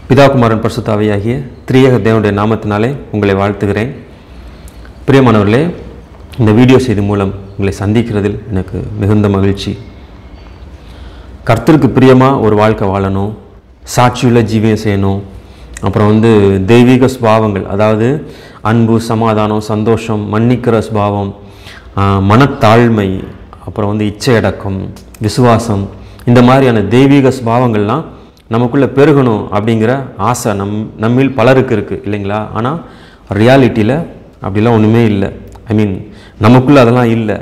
பிதாகுமாரன் பரிசுத்தாவியாகிய திரியக தேவனுடைய நாமத்தினாலே உங்களை வாழ்த்துகிறேன் பிரியமானவர்களே இந்த வீடியோ செய்தி மூலம் உங்களை சந்திக்கிறதில் எனக்கு மிகுந்த மகிழ்ச்சி கர்த்தருக்கு பிரியமாக ஒரு வாழ்க்கை வாழணும் சாட்சியுள்ள ஜீவியம் செய்யணும் அப்புறம் வந்து தெய்வீக சுபாவங்கள் அதாவது அன்பு சமாதானம் சந்தோஷம் மன்னிக்கிற சுபாவம் ஆஹ், மனத்தாழ்மை அப்புறம் வந்து இச்சையடக்கம் விசுவாசம் இந்த மாதிரியான தெய்வீக சுபாவங்கள்லாம் நமக்குள்ளே பெருகணும் அப்படிங்கிற ஆசை நம் நம்மில் பலருக்கு இருக்குது இல்லைங்களா ஆனால் ரியாலிட்டியில் அப்படிலாம் ஒன்றுமே இல்லை ஐ மீன் நமக்குள்ளே அதெல்லாம் இல்லை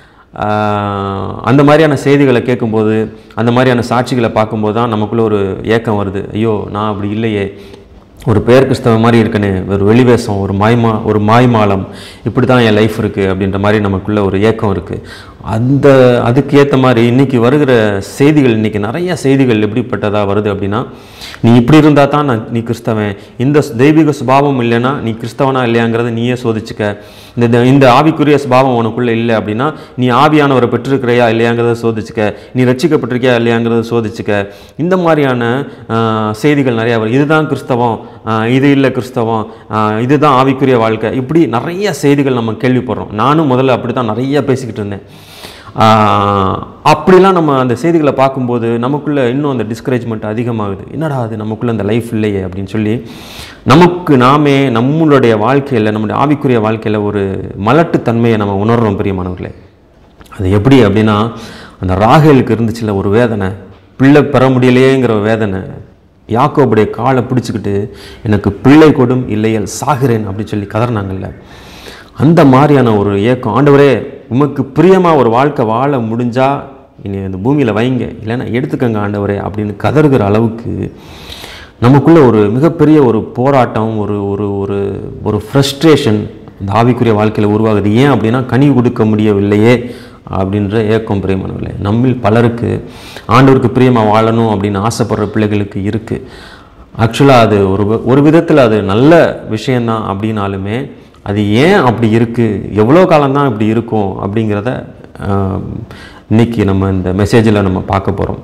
ஆஹ் அந்த மாதிரியான செய்திகளை கேட்கும்போது அந்த மாதிரியான சாட்சிகளை பார்க்கும்போது தான் நமக்குள்ள ஒரு ஏக்கம் வருது ஐயோ நான் அப்படி இல்லையே ஒரு பெயர் கிறிஸ்தவ மாதிரி இருக்கனே ஒரு வெளிவேஷம் ஒரு மாய்மா ஒரு மாய்மாலம் இப்படி தான் என் லைஃப் இருக்குது அப்படின்ற மாதிரி நமக்குள்ள ஒரு ஏக்கம் இருக்குது அந்த அதுக்கு ஏற்ற மாதிரி இன்றைக்கி வருகிற செய்திகள் இன்றைக்கி நிறைய செய்திகள் எப்படிப்பட்டதாக வருது அப்படின்னா நீ இப்படி இருந்தால் தான் நான் நீ கிறிஸ்தவன் இந்த ஸ்- தெய்வீக சுபாவம் இல்லைன்னா நீ கிறிஸ்தவனா இல்லையாங்கிறத நீயே சோதிச்சுக்க இந்த இந்த- இந்த ஆவிக்குரிய சுபாவம் உனக்குள்ளே இல்லை அப்படின்னா நீ ஆவியானவரை பெற்றிருக்கிறையா இல்லையாங்கிறத சோதிச்சுக்க நீ ரட்சிக்கப்பட்டிருக்கியா இல்லையாங்கிறத சோதிச்சுக்க இந்த மாதிரியான ஆஹ், செய்திகள் நிறையா வரும் இதுதான் கிறிஸ்தவம் ஆஹ், இது இல்லை கிறிஸ்தவம் ஆஹ், இதுதான் ஆவிக்குரிய வாழ்க்கை இப்படி நிறைய செய்திகள் நம்ம கேள்விப்படுறோம் நானும் முதல்ல அப்படி தான் நிறைய பேசிக்கிட்டு இருந்தேன் ஆஹ், அப்படிலாம் நம்ம அந்த செய்திகளை பார்க்கும்போது நமக்குள்ள இன்னும் அந்த டிஸ்கரேஜ்மெண்ட் அதிகமாகுது என்னடா அது நமக்குள்ள அந்த லைஃப் இல்லையே அப்படின்னு சொல்லி நமக்கு நாமே நம்மளுடைய வாழ்க்கையில் நம்முடைய ஆவிக்குரிய வாழ்க்கையில் ஒரு மலட்டுத்தன்மையை நம்ம உணர்றோம் பிரியமானவர்களே அது எப்படி அப்படின்னா அந்த ராகேலுக்கு இருந்துச்சுல ஒரு வேதனை பிள்ளை பெற முடியலையேங்கிற வேதனை யாக்கோபுடைய காலை பிடிச்சிக்கிட்டு எனக்கு பிள்ளை கொடும் இல்லையல் சாகிறேன் அப்படின்னு சொல்லி கதறினாங்கல்ல அந்த மாதிரியான ஒரு ஏக்கம் ஆண்டவரே உமக்கு பிரியமாக ஒரு வாழ்க்கை வாழ முடிஞ்சா இனி அந்த பூமியில் வைங்க இல்லைன்னா எடுத்துக்கங்க ஆண்டவரே அப்படின்னு கதறுகிற அளவுக்கு நமக்குள்ள ஒரு மிகப்பெரிய ஒரு போராட்டம் ஒரு ஒரு ஒரு ஒரு ஃப்ரஸ்ட்ரேஷன் இந்த ஆவிக்குரிய வாழ்க்கையில் உருவாகுது ஏன் அப்படின்னா கனி கொடுக்க முடியவில்லையே அப்படின்ற ஏக்கம் பிரியமானவர்களே நம்மில் பலருக்கு ஆண்டவருக்கு பிரியமாக வாழணும் அப்படின்னு ஆசைப்படுற பிள்ளைகளுக்கு இருக்குது ஆக்சுவலாக அது ஒரு வி- ஒரு விதத்தில் அது நல்ல விஷயந்தான் அப்படின்னாலுமே அது ஏன் அப்படி இருக்குது எவ்வளோ காலம்தான் இப்படி இருக்கும் அப்படிங்கிறத ஆஹ், இன்னைக்கு நம்ம இந்த மெசேஜில் நம்ம பார்க்க போகிறோம்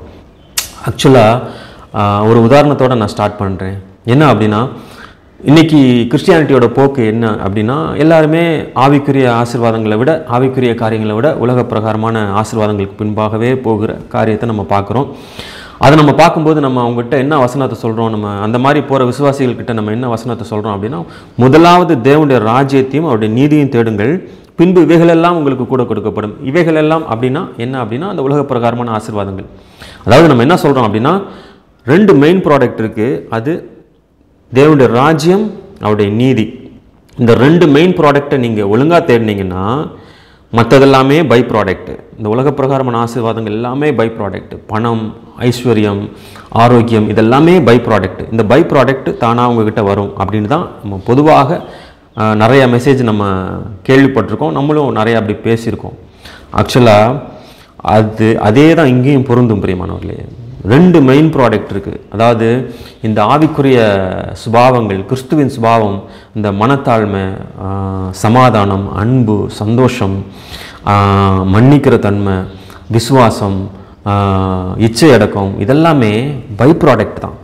ஆக்சுவலாக ஒரு உதாரணத்தோட நான் ஸ்டார்ட் பண்ணுறேன் என்ன அப்படின்னா இன்னைக்கு கிறிஸ்டியானிட்டியோட போக்கு என்ன அப்படின்னா எல்லாருமே ஆவிக்குரிய ஆசீர்வாதங்களை விட ஆவிக்குரிய காரியங்களை விட உலக பிரகாரமான ஆசீர்வாதங்களுக்கு பின்பாகவே போகிற காரியத்தை நம்ம பார்க்குறோம் அதை நம்ம பார்க்கும்போது நம்ம அவங்ககிட்ட என்ன வசனத்தை சொல்கிறோம் நம்ம அந்த மாதிரி போகிற விசுவாசிகள்கிட்ட நம்ம என்ன வசனத்தை சொல்கிறோம் அப்படின்னா முதலாவது தேவனுடைய ராஜ்யத்தையும் அவருடைய நீதியும் தேடுங்கள் பின்பு இவைகளெல்லாம் உங்களுக்கு கூட கொடுக்கப்படும் இவைகளெல்லாம் அப்படின்னா என்ன அப்படின்னா அந்த உலக பிரகாரமான ஆசீர்வாதங்கள் அதாவது நம்ம என்ன சொல்கிறோம் அப்படின்னா ரெண்டு மெயின் ப்ராடக்ட் இருக்குது அது தேவனுடைய ராஜ்யம் அவருடைய நீதி இந்த ரெண்டு மெயின் ப்ராடக்ட்டை நீங்கள் ஒழுங்காக தேடினீங்கன்னா மற்றதெல்லாமே பை ப்ராடக்ட் இந்த உலக பிரகாரமான ஆசீர்வாதங்கள் எல்லாமே பை ப்ராடக்ட் பணம் ஐஸ்வர்யம் ஆரோக்கியம் இதெல்லாமே பை ப்ராடக்ட் இந்த பை ப்ராடக்ட் தானாக உங்ககிட்ட வரும் அப்படின்னு தான் நம்ம பொதுவாக ஆஹ், நிறைய மெசேஜ் நம்ம கேள்விப்பட்டிருக்கோம் நம்மளும் நிறைய அப்படி பேசியிருக்கோம் ஆக்சுவலாக அது அதே தான் இங்கேயும் பொருந்தும் பிரியமானவர்களே ரெண்டு மெயின் ப்ராடக்ட் இருக்குது அதாவது இந்த ஆவிக்குரிய சுபாவங்கள் கிறிஸ்துவின் சுபாவம் இந்த மனத்தாழ்மை ஆஹ், சமாதானம் அன்பு சந்தோஷம் ஆஹ், மன்னிக்கிற தன்மை விசுவாசம் ஆஹ், இச்சை அடக்கம் இதெல்லாமே பை ப்ராடக்ட் தான்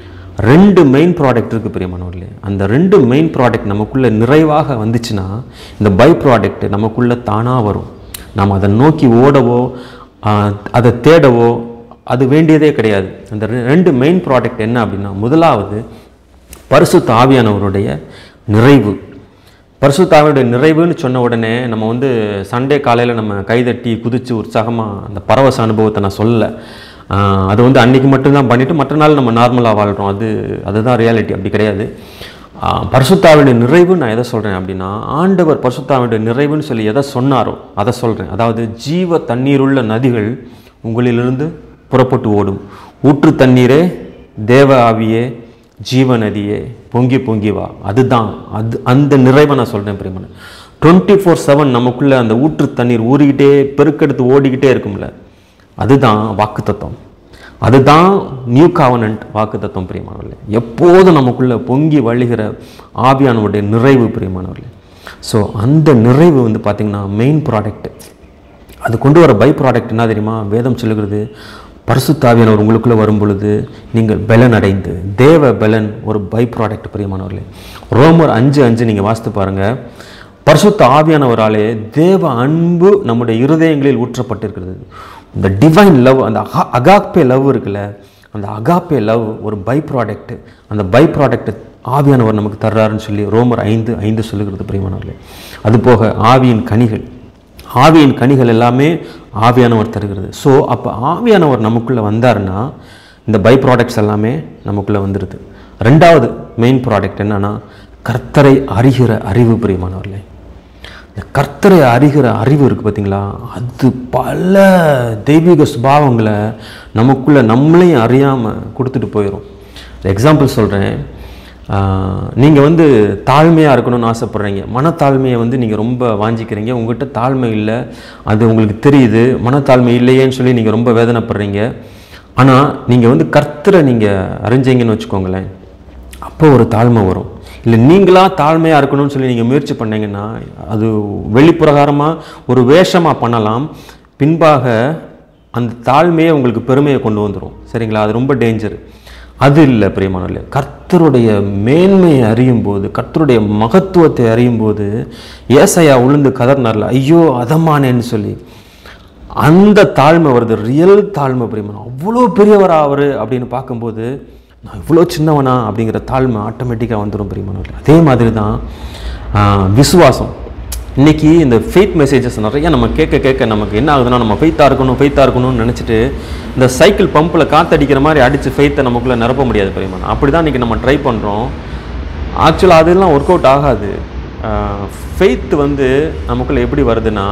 ரெண்டு மெயின் ப்ராடக்ட் இருக்குது பிரியமானவர்களே அந்த ரெண்டு மெயின் ப்ராடக்ட் நமக்குள்ளே நிறைவாக வந்துச்சுன்னா இந்த பை ப்ராடக்ட் நமக்குள்ளே தானாக வரும் நாம் அதை நோக்கி ஓடவோ ஆஹ், அதை தேடவோ அது வேண்டியதே கிடையாது அந்த ரெ- ரெண்டு மெயின் ப்ராடக்ட் என்ன அப்படின்னா முதலாவது பரிசுத்த ஆவியானவருடைய நிறைவு பரிசுத்தாவினுடைய நிறைவுன்னு சொன்ன உடனே நம்ம வந்து சண்டே காலையில் நம்ம கைதட்டி குதித்து உற்சாகமாக அந்த பரவச அனுபவத்தை நான் சொல்லலை ஆஹ் அது வந்து அன்னைக்கு மட்டும்தான் பண்ணிவிட்டு மற்ற நாள் நம்ம நார்மலாக வாழ்கிறோம் அது அதுதான் ரியாலிட்டி அப்படி கிடையாது ஆஹ் பரிசுத்தாவினுடைய நிறைவு நான் எதை சொல்கிறேன் அப்படின்னா ஆண்டவர் பரிசுத்தாவினுடைய நிறைவுன்னு சொல்லி எதை சொன்னாரோ அதை சொல்கிறேன் அதாவது ஜீவ தண்ணீருள்ள நதிகள் உங்களிலிருந்து புறப்பட்டு ஓடும் ஊற்று தண்ணீரே தேவ ஆவியே ஜீவ நதியே பொங்கி பொங்கி வா அதுதான் அது அந்த நிறைவை நான் சொல்கிறேன் பிரியமன் டுவெண்ட்டி ஃபோர் செவன் நமக்குள்ளே அந்த ஊற்று தண்ணீர் ஊறிக்கிட்டே பெருக்கெடுத்து ஓடிக்கிட்டே இருக்கும்ல அதுதான் வாக்குத்தத்தம் அதுதான் நியூ காவனன்ட் வாக்குத்தத்தம் பிரியமானவர்களே எப்போதும் நமக்குள்ளே பொங்கி வழிகிற ஆவியானவருடைய நிறைவு பிரியமானவர்களே ஸோ அந்த நிறைவு வந்து பார்த்திங்கன்னா மெயின் ப்ராடக்ட் அது கொண்டு வர பை ப்ராடக்ட் என்ன தெரியுமா வேதம் சொல்லுகிறது பரிசுத்தாவியானவர் உங்களுக்குள்ளே வரும் பொழுது நீங்கள் பலன் அடைந்து தேவ பலன் ஒரு பை ப்ராடக்ட் பிரியமானவர்களே ரோமர் அஞ்சு அஞ்சு நீங்கள் வாசித்து பாருங்கள் பரிசுத்த ஆவியானவராலே தேவ அன்பு நம்முடைய இருதயங்களில் ஊற்றப்பட்டிருக்கிறது இந்த டிவைன் லவ் அந்த அகா அகாப்பே லவ் இருக்குல்ல அந்த அகாப்பே லவ் ஒரு பை ப்ராடக்ட் அந்த பை ப்ராடக்ட் ஆவியானவர் நமக்கு தர்றாருன்னு சொல்லி ரோமர் ஐந்து ஐந்து சொல்லுகிறது பிரியமானவர்களே அதுபோக ஆவியின் கனிகள் ஆவியின் கனிகள் எல்லாமே ஆவியானவர் தருகிறது ஸோ அப்போ ஆவியானவர் நமக்குள்ளே வந்தாருன்னா இந்த பை ப்ராடக்ட்ஸ் எல்லாமே நமக்குள்ளே வந்துடுது ரெண்டாவது மெயின் ப்ராடக்ட் என்னன்னா கர்த்தரை அறிகிற அறிவு பிரியமானவர்களே இந்த கர்த்தரை அறிகிற அறிவு இருக்குது பார்த்தீங்களா அது பல தெய்வீக சுபாவங்களை நமக்குள்ளே நம்மளையும் அறியாமல் கொடுத்துட்டு போயிடும் எக்ஸாம்பிள் சொல்கிறேன் நீங்கள் வந்து தாழ்மையாக இருக்கணும்னு ஆசைப்பட்றீங்க மனத்தாழ்மையை வந்து நீங்கள் ரொம்ப வாஞ்சிக்கிறீங்க உங்கள்கிட்ட தாழ்மை இல்லை அது உங்களுக்கு தெரியுது மனத்தாழ்மை இல்லையேன்னு சொல்லி நீங்கள் ரொம்ப வேதனைப்படுறீங்க ஆனால் நீங்கள் வந்து கர்த்தரை நீங்கள் அறிஞ்சீங்கன்னு வச்சுக்கோங்களேன் அப்போ ஒரு தாழ்மை வரும் இல்லை நீங்களா தாழ்மையாக இருக்கணும்னு சொல்லி நீங்கள் முயற்சி பண்ணீங்கன்னா அது வெளிப்பிரகாரமாக ஒரு வேஷமாக பண்ணலாம் பின்பாக அந்த தாழ்மையே உங்களுக்கு பெருமையை கொண்டு வந்துடும் சரிங்களா அது ரொம்ப டேஞ்சர் அது இல்லை பிரியமானவர்களே கர்த்தருடைய மேன்மையை அறியும் போது கர்த்தருடைய மகத்துவத்தை அறியும் போது ஏசையா உளுந்து கதர்னார்ல ஐயோ அதமானேன்னு சொல்லி அந்த தாழ்மை வருது ரியல் தாழ்மை பிரியமான அவ்வளோ பெரியவரா அவர் அப்படின்னு பார்க்கும்போது நான் இவ்வளோ சின்னவனா அப்படிங்கிற தாழ்மை ஆட்டோமேட்டிக்காக வந்துடும் பிரியமானவர்கள் அதே மாதிரி தான் ஆஹ், விசுவாசம் இன்னைக்கு இந்த ஃபெய்த் மெசேஜஸ் நிறைய நம்ம கேட்க கேட்க நமக்கு என்ன ஆகுதுன்னா நம்ம ஃபெய்த்தாக இருக்கணும் ஃபெய்த்தாக இருக்கணும்னு நினச்சிட்டு இந்த சைக்கிள் பம்பில் காத்தடிக்கிற மாதிரி அடித்து ஃபெய்த்தை நமக்குள்ளே நிரப்ப முடியாது பிரியமான அப்படி தான் இன்றைக்கி நம்ம ட்ரை பண்ணுறோம் ஆக்சுவலாக அதெல்லாம் ஒர்க் அவுட் ஆகாது ஃபெய்த் வந்து நமக்குள்ளே எப்படி வருதுன்னா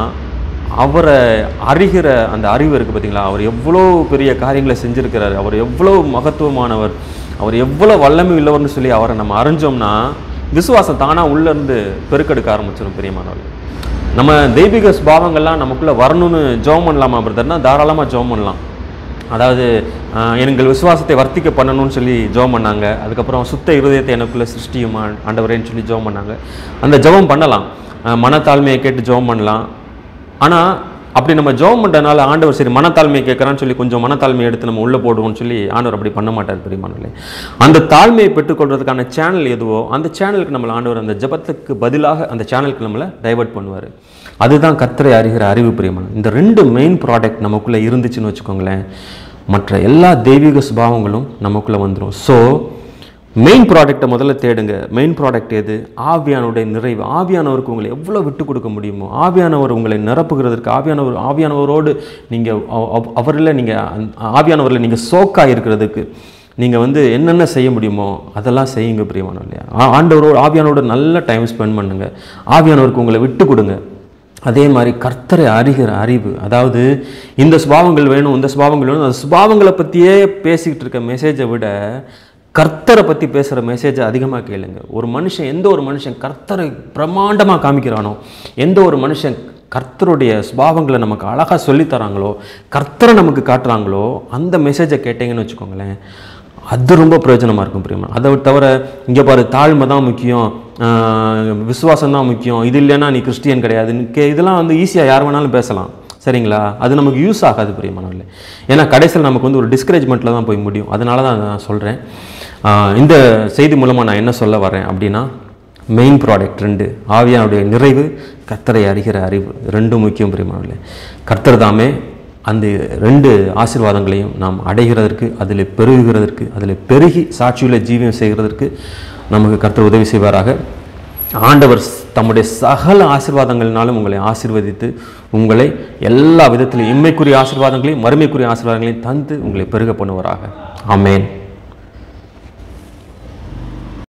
அவரை அறிகிற அந்த அறிவு இருக்குது பார்த்தீங்களா அவர் எவ்வளோ பெரிய காரியங்களை செஞ்சுருக்கிறார் அவர் எவ்வளோ மகத்துவமானவர் அவர் எவ்வளோ வல்லமை உள்ளவர்னு சொல்லி அவரை நம்ம அறிஞ்சோம்னா விசுவாசம் தானாக உள்ளேருந்து பெருக்கெடுக்க ஆரம்பிச்சிடும் பெரியமானவர்கள் நம்ம தெய்வீக சுபாவங்கள்லாம் நமக்குள்ளே வரணும்னு ஜெபம் பண்ணலாமா பிரதர்னா தாராளமாக ஜெபம் பண்ணலாம் அதாவது ஆஹ், எங்கள் விசுவாசத்தை வர்த்திக்க பண்ணணும்னு சொல்லி ஜெபம் பண்ணாங்க அதுக்கப்புறம் சுத்த இருதயத்தை எனக்குள்ளே சிருஷ்டியுமா ஆண்டவரேன்னு சொல்லி ஜெபம் பண்ணாங்க அந்த ஜெபம் பண்ணலாம் ஆஹ், மனத்தாழ்மையை கேட்டு ஜெபம் பண்ணலாம் ஆனால் அப்படி நம்ம ஜெபம் பண்ணுறதுனால ஆண்டவர் சரி மனத்தாழ்மையை கேட்குறான்னு சொல்லி கொஞ்சம் மனத்தாழ்மையை எடுத்து நம்ம உள்ளே போடுவோம்னு சொல்லி ஆண்டவர் அப்படி பண்ண மாட்டார் பெரியமானே அந்த தாழ்மையை பெற்றுக்கொள்றதுக்கான சேனல் எதுவோ அந்த சேனலுக்கு நம்மளை ஆண்டவர் அந்த ஜெபத்துக்கு பதிலாக அந்த சேனலுக்கு நம்மளை டைவர்ட் பண்ணுவார் அதுதான் கர்த்தரை அறிகிற அறிவு பிரியமான இந்த ரெண்டு மெயின் ப்ராடக்ட் நமக்குள்ளே இருந்துச்சுன்னு வச்சுக்கோங்களேன் மற்ற எல்லா தெய்வீக சுபாவங்களும் நமக்குள்ளே வந்துடும் ஸோ மெயின் ப்ராடக்ட்டை முதல்ல தேடுங்க மெயின் ப்ராடக்ட் எது ஆவியானவருடைய நிறைவு ஆவியானவருக்கு உங்களை எவ்வளோ விட்டு கொடுக்க முடியுமோ ஆவியானவர் உங்களை நிரப்புகிறதற்கு ஆவியானவர் ஆவியானவரோடு நீங்கள் அவரில் நீங்கள் ஆவியானவரில் நீங்கள் சோக்காக இருக்கிறதுக்கு நீங்கள் வந்து என்னென்ன செய்ய முடியுமோ அதெல்லாம் செய்யுங்க பிரியமானவர் இல்லையா ஆ- ஆண்டவரோடு ஆவியானோட நல்ல டைம் ஸ்பெண்ட் பண்ணுங்க ஆவியானவருக்கு உங்களை விட்டு கொடுங்க அதே மாதிரி கர்த்தரை அறிகிற அறிவு அதாவது இந்த சுபாவங்கள் வேணும் இந்த சுபாவங்கள் வேணும் அந்த சுபாவங்களை பற்றியே பேசிக்கிட்டு இருக்க மெசேஜை விட கர்த்தரை பற்றி பேசுகிற மெசேஜை அதிகமாக கேளுங்க ஒரு மனுஷன் எந்த ஒரு மனுஷன் கர்த்தரை பிரம்மாண்டமாக காமிக்கிறானோ எந்த ஒரு மனுஷன் கர்த்தருடைய சுபாவங்களை நமக்கு அழகாக சொல்லித் தராங்களோ கர்த்தரை நமக்கு காட்டுறாங்களோ அந்த மெசேஜை கேட்டீங்கன்னு வச்சுக்கோங்களேன் அது ரொம்ப பிரயோஜனமாக இருக்கும் பிரியமா அதை தவிர இங்கே பாரு தாழ்மை தான் முக்கியம் ஆஹ் விசுவாசம் தான் முக்கியம் இது இல்லைன்னா நீ கிறிஸ்டியன் கிடையாது கே- இதெல்லாம் வந்து ஈஸியாக யார் வேணாலும் பேசலாம் சரிங்களா அது நமக்கு யூஸ் ஆகாது பிரியமானவர்களே ஏன்னா கடைசியில் நமக்கு வந்து ஒரு டிஸ்கரேஜ்மெண்ட்டில் தான் போய் முடியும் அதனால தான் நான் சொல்கிறேன் இந்த செய்தி மூலமாக நான் என்ன சொல்ல வரேன் அப்படின்னா மெயின் ப்ராடக்ட் ரெண்டு ஆவியானுடைய நிறைவு கர்த்தரை அறிகிற அறிவு ரெண்டும் முக்கியம் பிரியமானவர்களே கர்த்தர் தாமே அந்த ரெண்டு ஆசீர்வாதங்களையும் நாம் அடைகிறதற்கு அதில் பெருகுகிறதற்கு அதில் பெருகி சாட்சியுள்ள ஜீவியம் செய்கிறதற்கு நமக்கு கர்த்தர் உதவி செய்வாராக ஆண்டவர் தம்முடைய சகல ஆசீர்வாதங்களினாலும் உங்களை ஆசீர்வதித்து உங்களை எல்லா விதத்திலும் இம்மைக்குரிய ஆசீர்வாதங்களையும் மறுமைக்குரிய ஆசீர்வாதங்களையும் தந்து உங்களை பெருக பண்ணுவாராக ஆமென்